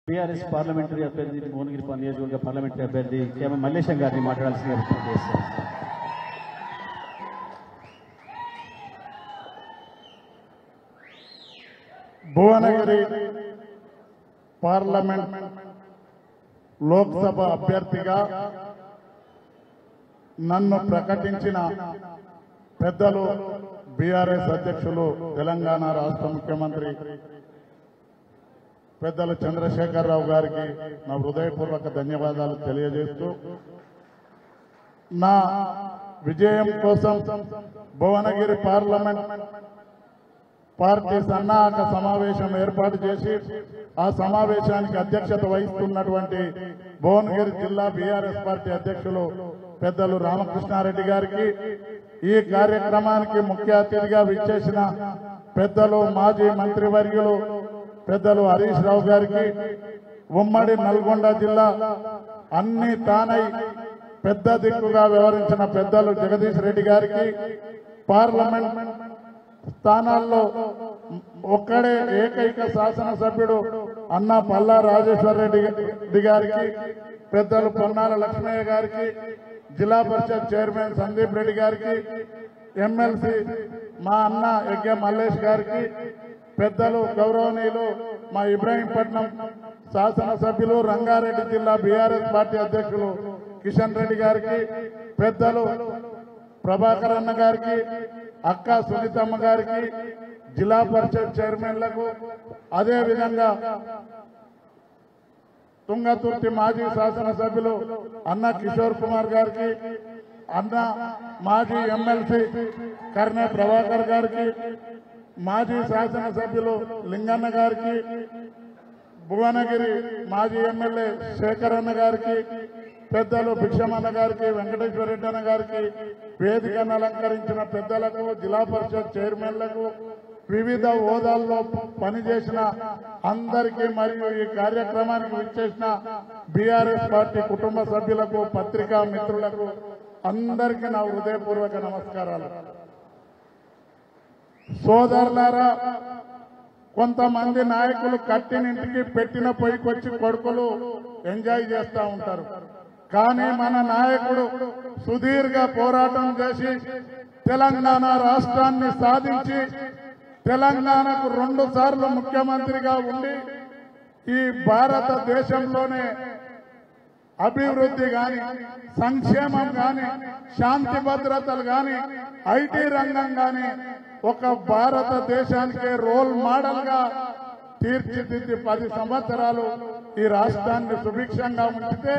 TRS parliamentary అభ్యర్థి భువనగిరి నియోజకవర్గ parliamentary అభ్యర్థి కేమ మల్లేశం గారిని మాట్లాడాల్సిందిగా రిక్వెస్ట్ చేస్తాను భువనగిరి పార్లమెంట్ లోక్సభ అభ్యర్థిగా నన్ను ప్రకటించిన పెద్దలు బీఆర్ఎస్ అధ్యక్షులు తెలంగాణ రాష్ట్ర ముఖ్యమంత్రి పెద్దలు చంద్రశేఖరరావు గారికి నా హృదయపూర్వక ధన్యవాదాలు తెలియజేస్తూ నా విజయం కోసం భువనగిరి పార్లమెంట్ పార్టీ సన్నాహక సమావేశం ఏర్పాటు చేసి ఆ సమావేశానికి అధ్యక్షత వహిస్తున్నటువంటి భువనగిరి జిల్లా బీఆర్ఎస్ పార్టీ అధ్యక్షులు పెద్దలు రామకృష్ణారెడ్డి గారికి ఈ కార్యక్రమానికి ముఖ్య అతిథిగా విచ్చేసిన పెద్దలు మాజీ మంత్రివర్యులు పెద్దలు హరీష్ రావు గారికి ఉమ్మడి నల్గొండ జిల్లా అన్ని తానై పెద్ద దిక్కుగా వ్యవహరించిన పెద్దలు జగదీష్ రెడ్డి గారికి పార్లమెంట్ స్థానాల్లో ఒక్కడే ఏకైక శాసనసభ్యుడు అన్న పల్లా రాజేశ్వర రెడ్డి గారికి పెద్దలు పొన్నాల లక్ష్మయ్య గారికి జిల్లా పరిషత్ చైర్మన్ సందీప్ రెడ్డి గారికి ఎమ్మెల్సీ మా అన్న యజ్ఞ మల్లేష్ గారికి పెద్దలు గౌరవనీయులు మా ఇబ్రాహీంపట్నం శాసనసభ్యులు రంగారెడ్డి జిల్లా బీఆర్ఎస్ పార్టీ అధ్యక్షులు కిషన్ రెడ్డి గారికి పెద్దలు ప్రభాకర్ అన్న గారికి అక్క సునీతమ్మ గారికి జిల్లా పరిషత్ చైర్మన్లకు అదే విధంగా తుంగతుర్తి మాజీ శాసనసభ్యులు అన్న కిషోర్ కుమార్ గారికి అన్న మాజీ ఎమ్మెల్సీ కర్ణే ప్రభాకర్ గారికి మాజీ శాసనసభ్యులు లింగన్న గారికి భువనగిరి మాజీ ఎమ్మెల్యే శేఖర్ అన్న గారికి పెద్దలు భిక్షమన్న గారికి వెంకటేశ్వర రెడ్డి అన్న గారికి వేదికను అలంకరించిన పెద్దలకు జిల్లా పరిషత్ చైర్మన్లకు వివిధ హోదాల్లో పనిచేసిన అందరికీ మరియు ఈ కార్యక్రమానికి విచ్చేసిన బీఆర్ఎస్ పార్టీ కుటుంబ సభ్యులకు పత్రికా మిత్రులకు అందరికీ నా హృదయపూర్వక నమస్కారాలు సోదరులారా కొంతమంది నాయకులు కట్టినింటికి పెట్టిన పొయ్యికొచ్చి కొడుకులు ఎంజాయ్ చేస్తూ ఉంటారు కానీ మన నాయకుడు సుదీర్ఘ పోరాటం చేసి తెలంగాణ రాష్ట్రాన్ని సాధించి తెలంగాణకు రెండు సార్లు ముఖ్యమంత్రిగా ఉండి ఈ భారతదేశంలోనే అభివృద్ధి గాని సంక్షేమం గాని శాంతి భద్రతలు గాని ఐటీ రంగం గాని ఒక భారతదేశానికే రోల్ మోడల్ గా తీర్చిదిద్ది పది సంవత్సరాలు ఈ రాష్ట్రాన్ని సుభిక్షంగా ఉంచితే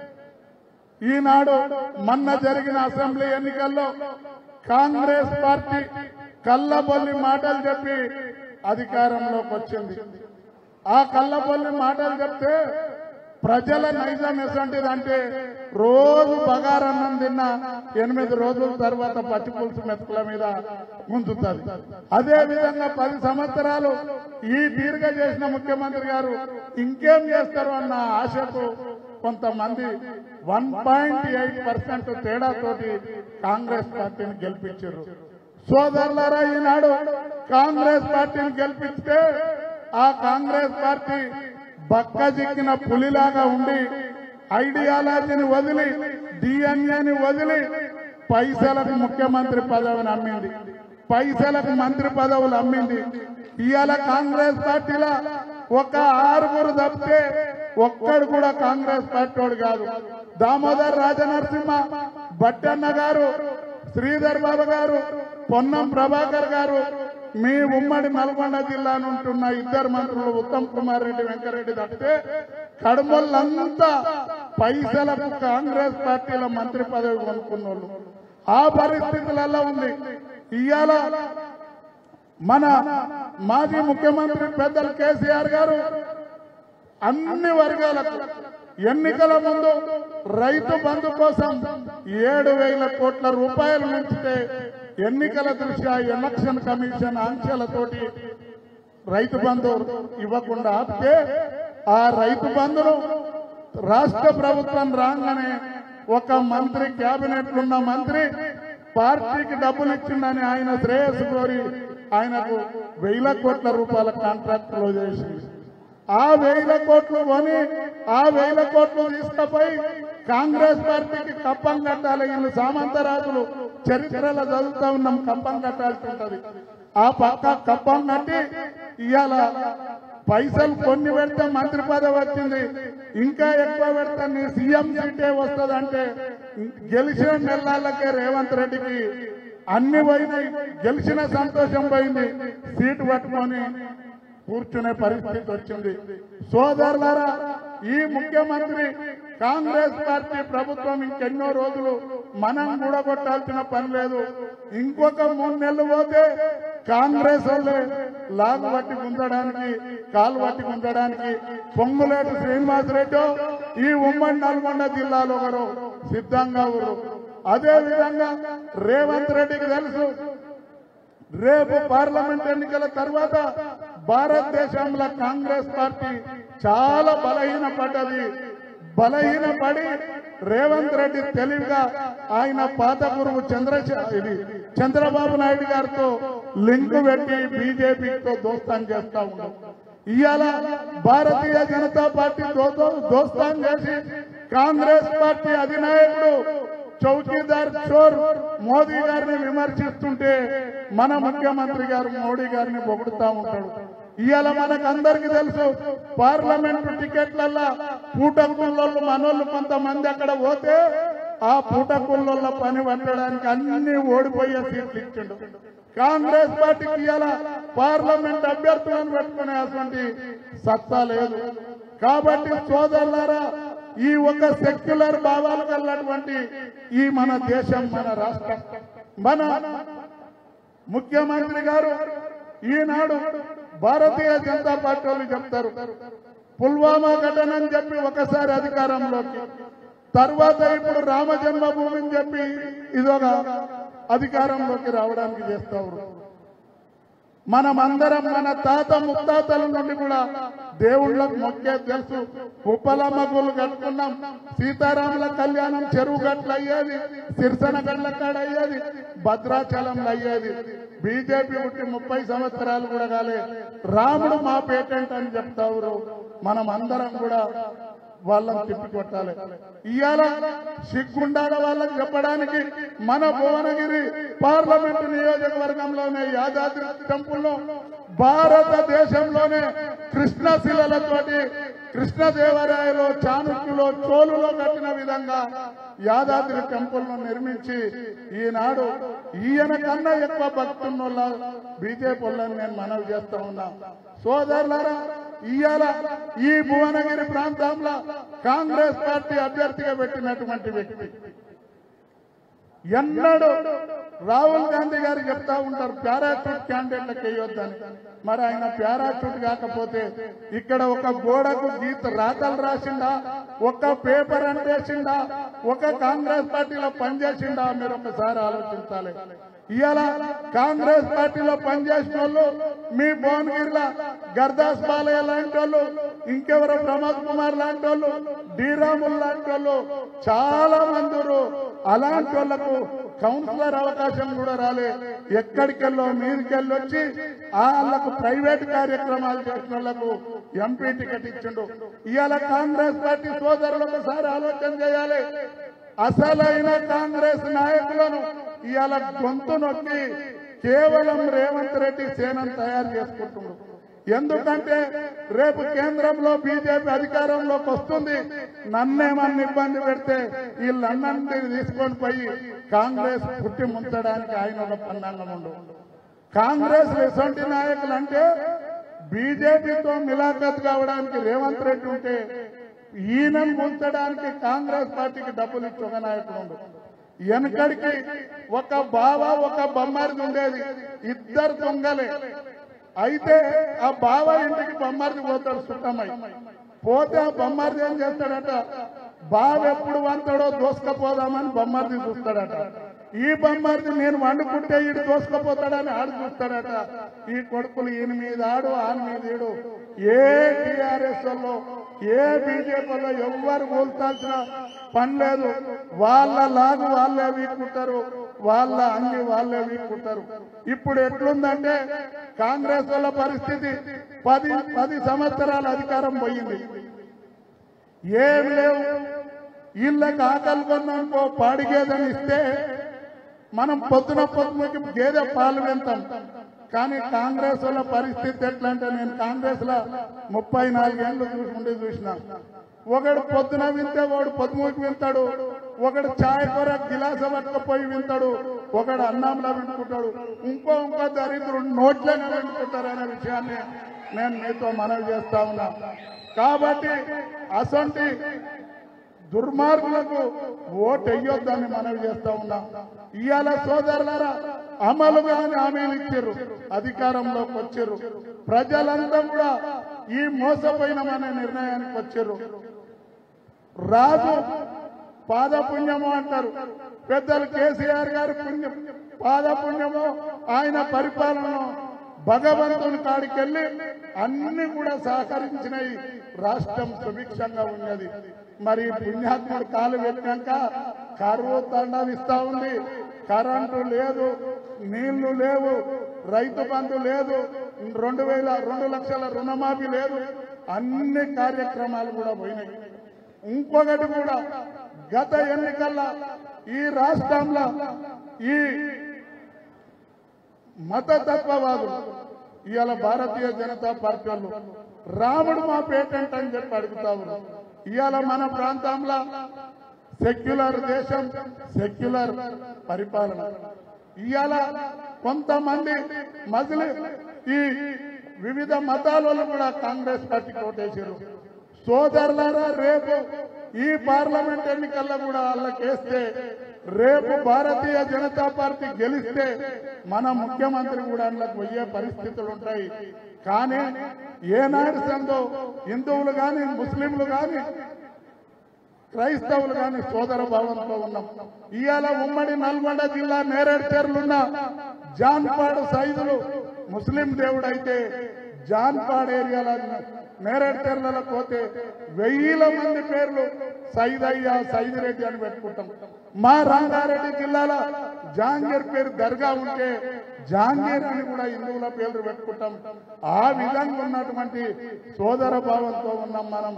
ఈనాడు మొన్న జరిగిన అసెంబ్లీ ఎన్నికల్లో కాంగ్రెస్ పార్టీ కల్లబొల్లి మాటలు చెప్పి అధికారంలోకి వచ్చింది ఆ కల్లబొల్లి మాటలు చెప్తే ప్రజల నైజం ఎసంటిదంటే రోజు బగారన్నం తిన్న ఎనిమిది రోజుల తర్వాత పచ్చి పులుసు మెతుకుల మీద గుంజుతుంది అదే విధంగా పది సంవత్సరాలు ఈ తీరుగ చేసిన ముఖ్యమంత్రి గారు ఇంకేం చేస్తారు అన్న ఆశకు కొంతమంది వన్ పాయింట్ ఎయిట్ పర్సెంట్ తేడాతోటి కాంగ్రెస్ పార్టీని గెలిపించారు సోదరులారా ఈనాడు కాంగ్రెస్ పార్టీని గెలిపిస్తే ఆ కాంగ్రెస్ పార్టీ బక్క చిక్కిన పులిలాగా ఉండి ఐడియాలజీని వదిలి డిఎన్ఏని వదిలి పైసలకు ముఖ్యమంత్రి పదవిని అమ్మింది పైసలకు మంత్రి పదవులు అమ్మింది ఇవాళ కాంగ్రెస్ పార్టీలో ఒక ఆరుగురు తప్పితే ఒక్కడు కూడా కాంగ్రెస్ పార్టీ వాడు కాదు దామోదర్ రాజనరసింహ బట్టన్న గారు శ్రీధర్ బాబు గారు పొన్నం ప్రభాకర్ గారు మీ ఉమ్మడి నల్గొండ జిల్లా నుంటున్న ఇద్దరు మంత్రులు ఉత్తమ్ కుమార్ రెడ్డి వెంకరెడ్డి తప్పితే కడుమలంతా పైసలకు కాంగ్రెస్ పార్టీల మంత్రి పదవి కొనుక్కున్న వాళ్ళు ఆ పరిస్థితులలో ఉంది ఇవాళ మన మాజీ ముఖ్యమంత్రి పెద్దలు కేసీఆర్ గారు అన్ని వర్గాలకు ఎన్నికల ముందు రైతు బంధు కోసం ఏడు వేల కోట్ల రూపాయలు ఉంచితే ఎన్నికల దృష్ట్యా ఎలక్షన్ కమిషన్ ఆంక్షలతోటి రైతు బంధు ఇవ్వకుండా ఆపితే ఆ రైతు బంధును రాష్ట్ర ప్రభుత్వం రాగానే ఒక మంత్రి కేబినెట్ ఉన్న మంత్రి పార్టీకి డబ్బులు ఇచ్చిందని ఆయన శ్రేయస్సు కోరి ఆయనకు వేల కోట్ల రూపాయల కాంట్రాక్ట్ లో చేసింది ఆ వేల కోట్లు కొని ఆ వేల కోట్లు తీసుకుపోయి కాంగ్రెస్ పార్టీకి కప్పం కట్టాలి వీళ్ళు సామంతరాజులు చరిత్రలో చదువుతా ఉన్నాం కప్పం కట్టాల్సి ఉంటది ఆ పక్క కప్పం కట్టి ఇవాళ పైసలు కొన్ని పెడితే మంత్రి పదవి వచ్చింది ఇంకా ఎక్కువ పెడితే నీ సీఎం సీటే వస్తుంది అంటే గెలిచిన నెలలకే రేవంత్ రెడ్డికి అన్ని పోయినాయి గెలిచిన సంతోషం పోయింది సీటు పట్టుకొని కూర్చునే పరిస్థితి వచ్చింది సోదరులారా ఈ ముఖ్యమంత్రి కాంగ్రెస్ పార్టీ ప్రభుత్వం ఇంకెన్నో రోజులు మనం కూడగొట్టాల్సిన పని లేదు ఇంకొక మూడు నెలలు పోతే కాంగ్రెస్ వాళ్ళే లాగు పట్టి గుంజడానికి కాలు పట్టి గుంజడానికి పొంగులేటి శ్రీనివాసరెడ్డి ఈ ఉమ్మడి నల్గొండ జిల్లాలో ఒకరు సిద్ధంగా ఉన్నారు అదే విధంగా రేవంత్ రెడ్డికి తెలుసు రేపు పార్లమెంట్ ఎన్నికల తర్వాత భారతదేశంలో కాంగ్రెస్ పార్టీ చాలా బలహీనపడ్డది బలహీనపడి రేవంత్ రెడ్డి తెలివిగా ఆయన పాత గురువు చంద్రశే ఇది చంద్రబాబు నాయుడు గారితో లింక్ పెట్టి బీజేపీతో దోస్తాన్ చేస్తా ఉన్నాం ఇవాళ భారతీయ జనతా పార్టీ దో- దోస్తాన్ చేసి కాంగ్రెస్ పార్టీ అధినాయకుడు చౌకీదార్ చోర్ మోదీ గారిని విమర్శిస్తుంటే మన ముఖ్యమంత్రి గారు మోడీ గారిని పొగుడుతా ఉంటాడు ఇవాళ మనకు అందరికి తెలుసు పార్లమెంటు టికెట్లల్లా పూటకుల్లో మనోళ్ళు కొంతమంది అక్కడ పోతే ఆ పూటకుల్లో పని పట్టడానికి అన్ని ఓడిపోయే సీట్లు ఇచ్చిండు కాంగ్రెస్ పార్టీకి ఇవాళ పార్లమెంట్ అభ్యర్థులను పెట్టుకునే అటువంటి సత్తా లేదు కాబట్టి సోదరులారా ఈ ఒక సెక్యులర్ భావాలు కలిగినటువంటి ఈ మన దేశం మన రాష్ట్రం మన ముఖ్యమంత్రి గారు ఈనాడు భారతీయ జనతా పార్టీ వాళ్ళు చెప్తారు పుల్వామా ఘటన అని చెప్పి ఒకసారి అధికారంలోకి తర్వాత ఇప్పుడు రామ జన్మభూమిని చెప్పి ఇదొక అధికారంలోకి రావడానికి చేస్తారు మనమందరం మన తాత ముత్తాతల నుండి కూడా దేవుళ్ళకు మొక్కే తెలుసు ఉప్పలమ్మ గుళ్ళు కట్టుకున్నాం సీతారాముల కళ్యాణం చెరువు గట్ల అయ్యేది సిరిసన గట్ల కాడ అయ్యేది భద్రాచలంలో అయ్యేది బీజేపీ పుట్టి ముప్పై సంవత్సరాలు కూడా కాలే రాముడు మా పేటెంట్ అని చెప్తారు మనం అందరం కూడా వాళ్ళని తిప్పికొట్టాలి ఇవాళ సిగ్గుండాల వాళ్ళకి చెప్పడానికి మన భువనగిరి పార్లమెంటు నియోజకవర్గంలోనే యాదాద్రి టెంపుల్లో భారతదేశంలోనే కృష్ణశిలలతోటి కృష్ణదేవరాయలో చాణుక్యులో చోళులో కట్టిన విధంగా యాదాద్రి టెంపుల్ ను నిర్మించి ఈనాడు ఈయన కన్నా ఎక్కువ భక్తున్నోళ్ళ బీజేపీ వాళ్ళని నేను మనవి చేస్తా ఉన్నా సోదరులారా ఇవాళ ఈ భువనగిరి ప్రాంతంలో కాంగ్రెస్ పార్టీ అభ్యర్థిగా పెట్టినటువంటి వ్యక్తి ఎన్నడూ రాహుల్ గాంధీ గారు చెప్తా ఉంటారు పారాచూట్ క్యాండిడేట్లకు వేయొద్దని మరి ఆయన పారాచూట్ కాకపోతే ఇక్కడ ఒక గోడకు గీత రాతలు రాసిండా ఒక పేపర్ అంటేసిండా ఒక కాంగ్రెస్ పార్టీలో పనిచేసిండా మీరు ఒకసారి ఆలోచించాలి ఇవాళ కాంగ్రెస్ పార్టీలో పనిచేసిన వాళ్ళు మీ భువనగిరిలో గర్దాస్ బాలయ్య లాంటి వాళ్ళు ఇంకెవరో ప్రమోద్ కుమార్ లాంటి వాళ్ళు డీరాముల్ లాంటి వాళ్ళు చాలా మంది ఉన్నారు. అలాంటి వాళ్లకు కౌన్సిలర్ అవకాశం కూడా రాలే ఎక్కడికెళ్ళో మీదికెళ్ళి వచ్చి వాళ్ళకు ప్రైవేట్ కార్యక్రమాలు చేసిన వాళ్లకు ఎంపీ టికెట్ ఇచ్చిండు ఇవాళ కాంగ్రెస్ పార్టీ సోదరులు ఒకసారి ఆలోచన చేయాలి అసలైన కాంగ్రెస్ నాయకులను ఇవాళ గొంతు నొక్కి కేవలం రేవంత్ రెడ్డి సేనను తయారు చేసుకుంటున్నారు ఎందుకంటే రేపు కేంద్రంలో బీజేపీ అధికారంలోకి వస్తుంది నన్నేమన్నా ఇబ్బంది పెడితే వీళ్ళందరినీ తీసుకొని పోయి కాంగ్రెస్ పుట్టి ముంచడానికి ఆయన ఒక పన్నాంగం ఉండు కాంగ్రెస్ ఎటువంటి నాయకులు అంటే బీజేపీతో మిలాఖత్ కావడానికి రేవంత్ రెడ్డి ఉంటే ఈయనను ముంచడానికి కాంగ్రెస్ పార్టీకి డబ్బులు ఇచ్చి ఒక నాయకుడు ఉండు వెనకడికి ఒక బావ ఒక బొమ్మారిది ఉండేది ఇద్దరు దొంగలే అయితే ఆ బావ ఇంటికి బొమ్మారిది పోతాడు సుట్టమై పోతే ఆ బొమ్మారిది ఏం చేస్తాడట బావ ఎప్పుడు వంతాడో దోసుకపోదామని బొమ్మారిది చూస్తాడట ఈ బొమ్మారిది నేను వండుకుంటే ఈడు దోసుకపోతాడని ఆడు చూస్తాడట ఈ కొడుకులు ఈయన మీద ఆడు ఆయన మీద ఈడు ఏ టిఆర్ఎస్ లో ఏ బీజేపీలో ఎవ్వరు కోల్తాల్సిన పని లేదు వాళ్ళ లాగు వాళ్ళే వీక్కుంటారు వాళ్ళ అన్ని వాళ్ళే వీక్కుంటారు ఇప్పుడు ఎట్లుందంటే కాంగ్రెస్ వాళ్ళ పరిస్థితి పది పది సంవత్సరాల అధికారం పోయింది ఏం లేవు ఇళ్ళకి ఆకలి కొన్నానుకో పాడి గేదెని ఇస్తే మనం పొద్దున పొద్దునకి గేదె పాలు వింటాం కానీ కాంగ్రెస్ వాళ్ళ పరిస్థితి ఎట్లా అంటే నేను కాంగ్రెస్ లో ముప్పై నాలుగేళ్లు చూసుకుంటే చూసిన ఒకడు పొద్దున వింటే వాడు పొద్దుమూకి వింటాడు ఒకడు చాయ్ కూర గిలాస పట్టుకపోయి వింటాడు ఒకడు అన్నంలో వింటుకుంటాడు ఇంకో ఇంకో దరిద్రుడు నోట్లోనే వింటుకుంటారు అనే విషయాన్ని నేను మీతో మనవి చేస్తా ఉన్నా కాబట్టి అసంటి దుర్మార్గులకు ఓటు వెయ్యొద్దని మనవి చేస్తా ఉన్నాం ఇవాళ సోదరులారా అమలు కాని హామీలు ఇచ్చారు అధికారంలోకి వచ్చారు ప్రజలంతా కూడా ఈ మోసపోయినమనే నిర్ణయానికి వచ్చారు రాజు పాదపుణ్యము అంటారు పెద్దలు కేసీఆర్ గారి పుణ్యం పాదపుణ్యము ఆయన పరిపాలన భగవంతుని కాడికెళ్ళి అన్ని కూడా సహకరించినాయి రాష్ట్రం సుభిక్షంగా ఉన్నది మరి పుణ్యాత్ముడు కాలు పెట్టినాక కరువు తండవిస్తా ఉంది కరెంటు లేదు నీళ్లు లేవు రైతు బంధు లేదు రెండు వేల రెండు లక్షల రుణమాఫీ లేదు అన్ని కార్యక్రమాలు కూడా పోయినాయి ఇంకొకటి కూడా గత ఎన్నికల్లో ఈ రాష్ట్రంలో ఈ మతతత్వవాదులు ఇవాళ భారతీయ జనతా పార్టీ వాళ్ళు రాముడు మా పేటెంట్ అని చెప్పి అడుగుతా ఉన్నారు ఇవాళ మన ప్రాంతంలో సెక్యులర్ దేశం సెక్యులర్ పరిపాలన ఇవాళ కొంతమంది మజిలి ఈ వివిధ మతాల వాళ్ళు కూడా కాంగ్రెస్ పార్టీకి ఓటేసారు సోదరులారా రేపు ఈ పార్లమెంట్ ఎన్నికల్లో కూడా వాళ్ళకేస్తే రేపు భారతీయ జనతా పార్టీ గెలిస్తే మన ముఖ్యమంత్రి కూడా అందులోకి పోయే పరిస్థితులు ఉంటాయి కానీ ఏనాడు సందో హిందువులు కానీ ముస్లింలు కానీ క్రైస్తవులు కానీ సోదర భావంతో ఉన్నాం ఇవాళ ఉమ్మడి నల్గొండ జిల్లా నేరేడు చెర్లున్న జాన్పాడు సైదులు ముస్లిం దేవుడైతే జాన్పాడ్ ఏరియాలో నేరేడు చెర్లలో పోతే వెయ్యిల మంది పేర్లు సైదయ్య సైదిరెడ్డి అని పెట్టుకుంటాం మా రంగారెడ్డి జిల్లాలో జాంగీర్ పేరు దర్గా ఉంటే జాంగీర్ అని కూడా హిందువుల పేర్లు పెట్టుకుంటాం ఆ విధంగా ఉన్నటువంటి సోదర భావంతో ఉన్నాం మనం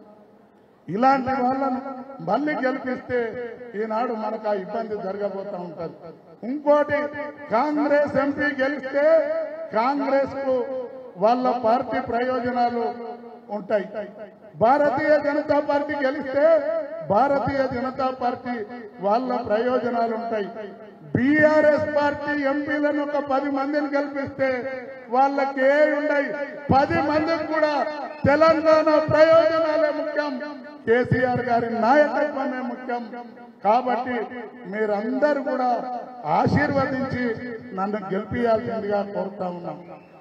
ఇలాంటి వాళ్ళను మళ్ళీ గెలిపిస్తే ఈనాడు మనకు ఆ ఇబ్బంది జరగబోతా ఉంటది ఇంకోటి కాంగ్రెస్ ఎంపీ గెలిస్తే కాంగ్రెస్ కు వాళ్ళ పార్టీ ప్రయోజనాలు ఉంటాయి భారతీయ జనతా పార్టీ గెలిస్తే భారతీయ జనతా పార్టీ వాళ్ళ ప్రయోజనాలు ఉంటాయి బీఆర్ఎస్ పార్టీ ఎంపీలను ఒక పది మందిని గెలిపిస్తే వాళ్ళకి ఏ ఉన్నాయి పది మందికి కూడా తెలంగాణ ప్రయోజనాలే ముఖ్యం కేసీఆర్ గారి నాయకత్వమే ముఖ్యం కాబట్టి మీరందరూ కూడా ఆశీర్వదించి నన్ను గెలిపియాల్సిందిగా కోరుతా ఉన్నాం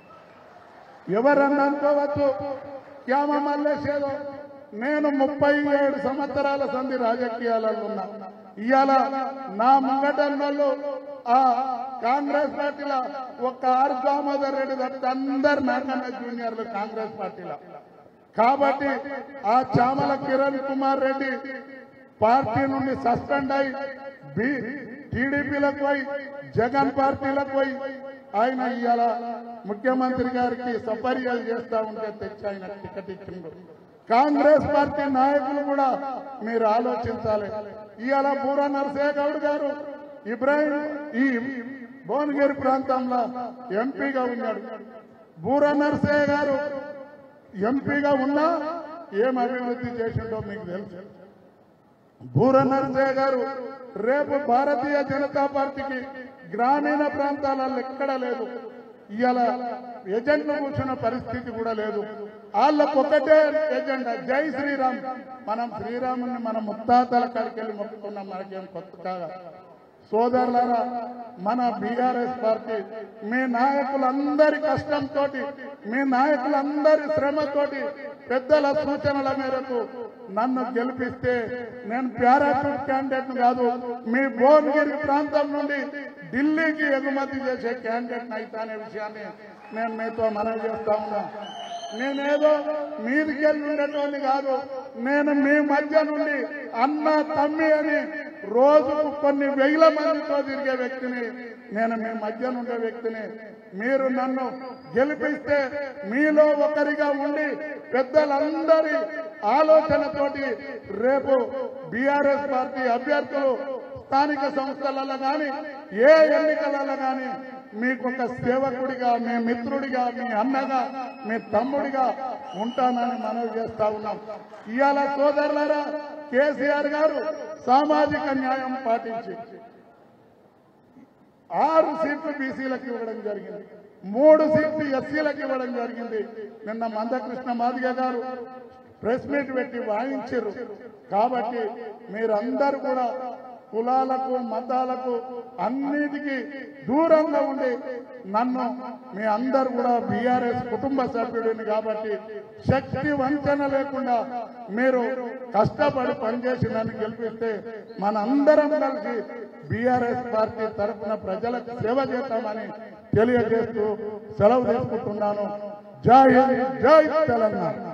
ఎవరన్నా అనుకోవచ్చు క్యామ మల్లేసేదో నేను ముప్పై ఏడు సంవత్సరాల సంధి రాజకీయాలలో ఉన్నా ఇవాళ నా ముంగటన్నోళ్ళు ఆ కాంగ్రెస్ పార్టీలో ఒక్క ఆర్ దామోదర్ రెడ్డి తప్పితే అందరు నాకన్నా జూనియర్లు కాంగ్రెస్ పార్టీలో కాబట్టి ఆ చామల కిరణ్ కుమార్ రెడ్డి పార్టీ నుండి సస్పెండ్ అయి బి టీడీపీలకు పోయి జగన్ పార్టీలకు పోయి ఆయన ఇవాళ ముఖ్యమంత్రి గారికి సపర్యాలు చేస్తా ఉంటే తెచ్చి ఆయన టికెట్ ఇచ్చిండు కాంగ్రెస్ పార్టీ నాయకులు కూడా మీరు ఆలోచించాలి ఇవాళ బూర నరసయ్య గౌడ్ గారు ఇబ్రాహిం ఈ భువనగిరి ప్రాంతంలో ఎంపీగా ఉన్నాడు బూర నరసయ్య గారు ఎంపీగా ఉన్నా ఏం అభివృద్ధి చేసిండో మీకు తెలుసు బూర నరసయ్య గారు రేపు భారతీయ జనతా పార్టీకి గ్రామీణ ప్రాంతాలలో ఎక్కడ లేదు ఇవాళ ఎజెంట్లు కూర్చున్న పరిస్థితి కూడా లేదు వాళ్ళకు ఒకటే ఎజెండా జై శ్రీరామ్ మనం శ్రీరాముని మన ముత్తాతల కాడికి వెళ్ళి మొక్కుకున్నాం మనకేం కొత్త కాగా సోదరులారా మన బీఆర్ఎస్ పార్టీ మీ నాయకులందరి కష్టంతో మీ నాయకులందరి శ్రమతోటి పెద్దల సూచనల మేరకు నన్ను గెలిపిస్తే నేను పారాషూట్ క్యాండిడేట్ కాదు మీ భువనగిరి ప్రాంతం నుండి ఢిల్లీకి ఎగుమతి చేసే క్యాండిడేట్ అయితే అనే విషయాన్ని నేను మీతో మనవి చేస్తా ఉన్నా నేనేదో మీదికెళ్ళి ఉండేటోని కాదు నేను మీ మధ్య నుండి అన్న తమ్మి అని రోజుకు కొన్ని వేల మందితో తిరిగే వ్యక్తిని నేను మీ మధ్య ఉండే వ్యక్తిని మీరు నన్ను గెలిపిస్తే మీలో ఒకరిగా ఉండి పెద్దలందరి ఆలోచనతోటి రేపు బీఆర్ఎస్ పార్టీ అభ్యర్థులు స్థానిక సంస్థలలో కానీ ఏ ఎన్నికలలో కానీ మీకు ఒక సేవకుడిగా మీ మిత్రుడిగా మీ అన్నగా మీ తమ్ముడిగా ఉంటానని మనవి చేస్తా ఉన్నాం ఇవాళ సోదరులారా కేసీఆర్ గారు సామాజిక న్యాయం పాటించి ఆరు సీట్లు బీసీలకు ఇవ్వడం జరిగింది మూడు సీట్లు ఎస్సీలకు ఇవ్వడం జరిగింది నిన్న మందకృష్ణ మాదిగ గారు ప్రెస్ మీట్ పెట్టి వాయించారు కాబట్టి మీరందరూ కూడా కులాలకు మతాలకు అన్నిటికీ దూరంగా ఉండి నన్ను మీ అందరు కూడా బీఆర్ఎస్ కుటుంబ సభ్యుడిని కాబట్టి శక్తి వంచన లేకుండా మీరు కష్టపడి పనిచేసి నన్ను గెలిపిస్తే మనందరం కలిసి బీఆర్ఎస్ పార్టీ తరఫున ప్రజలకు సేవ చేస్తామని తెలియజేస్తూ సెలవు తీసుకుంటున్నాను జై హింద్, జై తెలంగాణ